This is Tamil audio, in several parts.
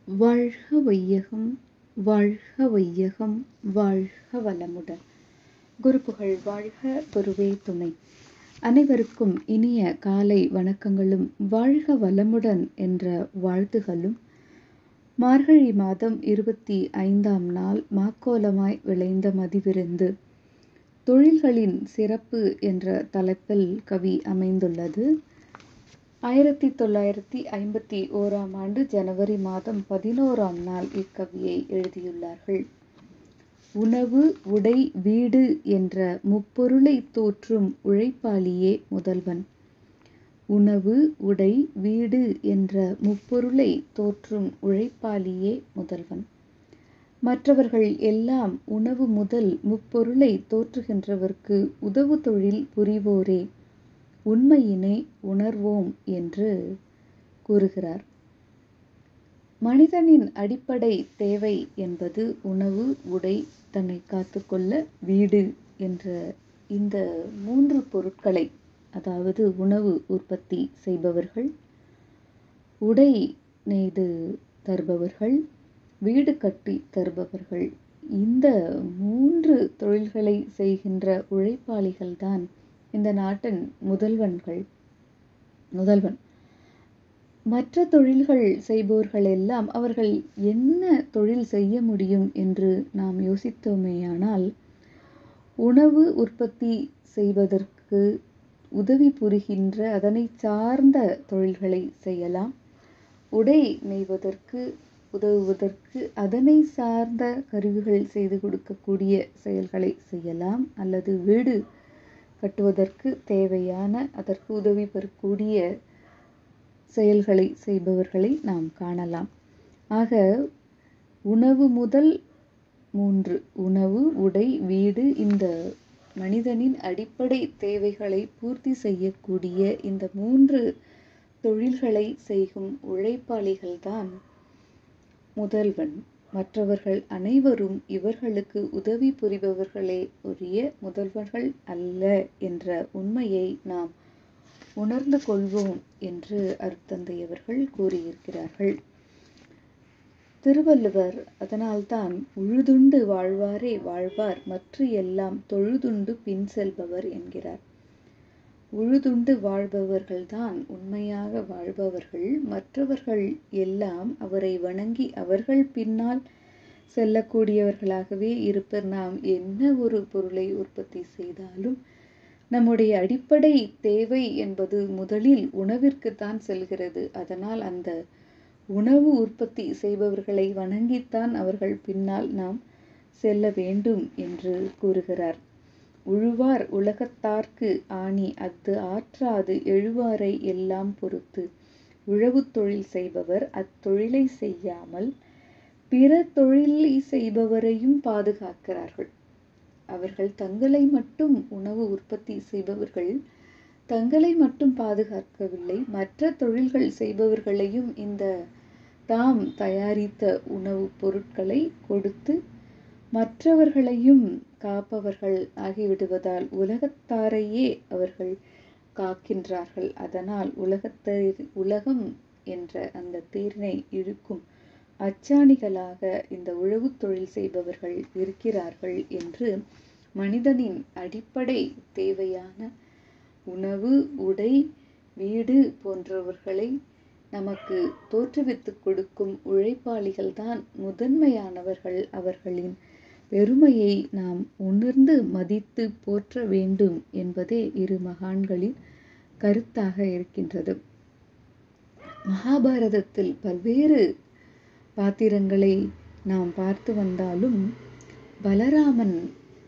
வாழ்க வையகம் வாழ்க வையகம் வாழ்க வளமுடன் குருப்புகழ் வாழ்க குருவே துணை அனைவருக்கும் இனிய காலை வணக்கங்களும் வாழ்க வளமுடன் என்ற வாழ்த்துகளும் மார்கழி மாதம் இருபத்தி ஐந்தாம் நாள் மாக்கோலமாய் விளைந்த மதிவிருந்து தொழில்களின் சிறப்பு என்ற தலைப்பில் கவி அமைந்துள்ளது ஆயிரத்தி தொள்ளாயிரத்தி ஐம்பத்தி ஓராம் ஆண்டு ஜனவரி மாதம் பதினோராம் நாள் இக்கவியை எழுதியுள்ளார்கள் உணவு உடை வீடு என்ற முப்பொருளை தோற்றும் உழைப்பாளியே முதல்வன் உணவு உடை வீடு என்ற முப்பொருளை தோற்றும் உழைப்பாளியே முதல்வன் மற்றவர்கள் எல்லாம் உணவு முதல் முப்பொருளை தோற்றுகின்றவர்க்கு உதவு தொழில் புரிவோரே உண்மையினை உணர்வோம் என்று கூறுகிறார் மனிதனின் அடிப்படை தேவை என்பது உணவு உடை தன்னை காத்துக்கொள்ள வீடு என்ற இந்த மூன்று பொருட்களை அதாவது உணவு உற்பத்தி செய்பவர்கள் உடை நெய்து தருபவர்கள் வீடு கட்டி தருபவர்கள் இந்த மூன்று தொழில்களை செய்கின்ற உழைப்பாளிகள்தான் இந்த நாட்டின் முதல்வன்கள் முதல்வன் மற்ற தொழில்கள் செய்பவர்கள் எல்லாம் அவர்கள் என்ன தொழில் செய்ய முடியும் என்று நாம் யோசித்தோமேயானால் உணவு உற்பத்தி செய்வதற்கு உதவி புரிகின்ற அதனை சார்ந்த தொழில்களை செய்யலாம் உடை நெய்வதற்கு உதவுவதற்கு அதனை சார்ந்த கருவிகள் செய்து கொடுக்கக்கூடிய செயல்களை செய்யலாம் அல்லது வீடு கட்டுவதற்கு தேவையான அதற்கு உதவி பெறக்கூடிய செயல்களை செய்பவர்களை நாம் காணலாம் ஆக உணவு முதல் மூன்று உணவு உடை வீடு இந்த மனிதனின் அடிப்படை தேவைகளை பூர்த்தி செய்யக்கூடிய இந்த மூன்று தொழில்களை செய்யும் உழைப்பாளிகள்தான் முதல்வன் மற்றவர்கள் அனைவரும் இவர்களுக்கு உதவி புரிபவர்களே உரிய முதல்வர்கள் அல்ல என்ற உண்மையை நாம் உணர்ந்து கொள்வோம் என்று அருத்தந்தையவர்கள் கூறியிருக்கிறார்கள் திருவள்ளுவர் அதனால்தான் உழுதுண்டு வாழ்வாரே வாழ்வார் மற்ற எல்லாம் தொழுதுண்டு பின் செல்பவர் என்கிறார் உழுதுண்டு வாழ்பவர்கள்தான் உண்மையாக வாழ்பவர்கள் மற்றவர்கள் எல்லாம் அவரை வணங்கி அவர்கள் பின்னால் செல்லக்கூடியவர்களாகவே இருப்பர் நாம் என்ன ஒரு பொருளை உற்பத்தி செய்தாலும் நம்முடைய அடிப்படை தேவை என்பது முதலில் உணவிற்கு தான் செல்கிறது அதனால் அந்த உணவு உற்பத்தி செய்பவர்களை வணங்கித்தான் அவர்கள் பின்னால் நாம் செல்ல வேண்டும் என்று கூறுகிறார் உழுவார் உலகத்தார்க்கு ஆணி அஃது ஆற்றாது எழுவாரை எல்லாம் பொறுத்து உழவு தொழில் செய்பவர் அத்தொழிலை செய்யாமல் பிற தொழிலை செய்பவரையும் பாதுகாக்கிறார்கள் அவர்கள் தங்களை மட்டும் உணவு உற்பத்தி செய்பவர்கள் தங்களை மட்டும் பாதுகாக்கவில்லை மற்ற தொழில்கள் செய்பவர்களையும் இந்த தாம் தயாரித்த உணவுப் பொருட்களை கொடுத்து மற்றவர்களையும் காப்பவர்கள் ஆகிவிடுவதால் உலகத்தாரையே அவர்கள் காக்கின்றார்கள் அதனால் உலகத்தை உலகம் என்ற அந்த தேரினை இழுக்கும் அச்சாணிகளாக இந்த உழவு தொழில் செய்பவர்கள் இருக்கிறார்கள் என்று மனிதனின் அடிப்படை தேவையான உணவு உடை வீடு போன்றவர்களை நமக்கு தோற்றுவித்து கொடுக்கும் உழைப்பாளிகள் தான் முதன்மையானவர்கள் அவர்களின் பெருமையை நாம் உணர்ந்து மதித்து போற்ற வேண்டும் என்பதே இரு மகான்களின் கருத்தாக இருக்கின்றது மகாபாரதத்தில் பல்வேறு பாத்திரங்களை நாம் பார்த்து வந்தாலும் பலராமன்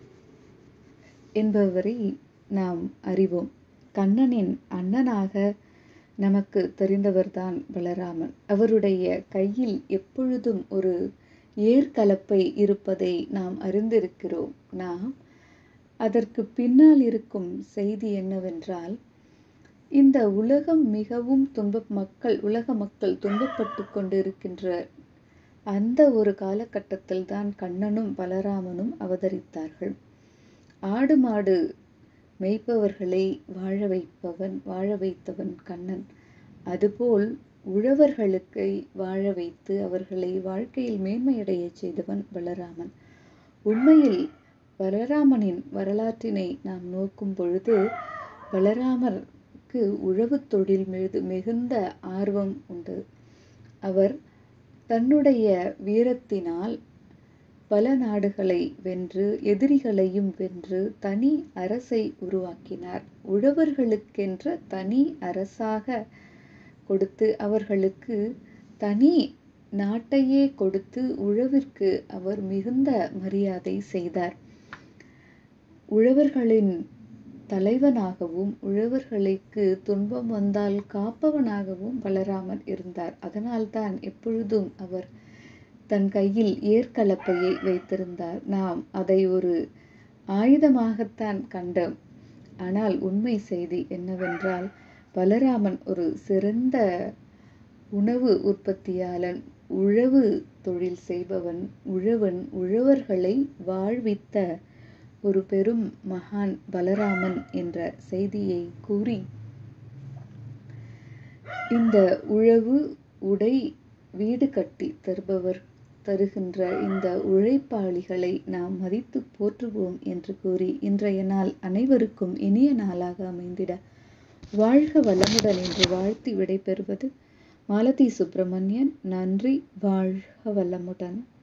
என்பவரை நாம் அறிவோம் கண்ணனின் அண்ணனாக நமக்கு தெரிந்தவர்தான் பலராமன் அவருடைய கையில் எப்பொழுதும் ஒரு ஏற்கலப்பை இருப்பதை நாம் அறிந்திருக்கிறோம் நாம் அதற்கு பின்னால் இருக்கும் செய்தி என்னவென்றால் இந்த உலகம் மிகவும் துன்ப மக்கள் உலக மக்கள் துன்பப்பட்டு கொண்டிருக்கின்ற அந்த ஒரு காலகட்டத்தில் தான் கண்ணனும் பலராமனும் அவதரித்தார்கள் ஆடு மாடு மேய்ப்பவர்களை வாழ வைப்பவன் வாழ வைத்தவன் கண்ணன் அதுபோல் உழவர்களுக்கு வாழ வைத்து அவர்களை வாழ்க்கையில் மேன்மையடையச் செய்தவன் பலராமன் உண்மையில் பலராமனின் வரலாற்றினை நாம் நோக்கும் பொழுது பலராமருக்கு உழவுத் தொழில் மீது மிகுந்த ஆர்வம் உண்டு அவர் தன்னுடைய வீரத்தினால் பல நாடுகளை வென்று எதிரிகளையும் வென்று தனி அரசை உருவாக்கினார் உழவர்களுக்கென்ற தனி அரசாக கொடுத்து அவர்களுக்கு தனி நாட்டையே கொடுத்து உழவிற்கு அவர் மிகுந்த மரியாதை செய்தார் உழவர்களின் தலைவனாகவும் உழவர்களுக்கு துன்பம் வந்தால் காப்பவனாகவும் பலராமன் இருந்தார் அதனால்தான் எப்பொழுதும் அவர் தன் கையில் ஏற்கலப்பையை வைத்திருந்தார் நாம் அதை ஒரு ஆயுதமாகத்தான் கண்டோம் ஆனால் உண்மை செய்தி என்னவென்றால் பலராமன் ஒரு சிறந்த உணவு உற்பத்தியாளன் உழவு தொழில் செய்பவன் உழவன் உழவர்களை வாழ்வித்த ஒரு பெரும் மகான் பலராமன் என்ற செய்தியை கூறி இந்த உழவு உடை வீடு கட்டி தருபவர் தருகின்ற இந்த உழைப்பாளிகளை நாம் மதித்து போற்றுவோம் என்று கூறி இன்றைய நாள் அனைவருக்கும் இனிய நாளாக அமைந்திட வாழ்க வளமுடன் என்று வாழ்த்தி விடைபெறுவது மாலதி சுப்பிரமணியன் நன்றி வாழ்க வளமுடன்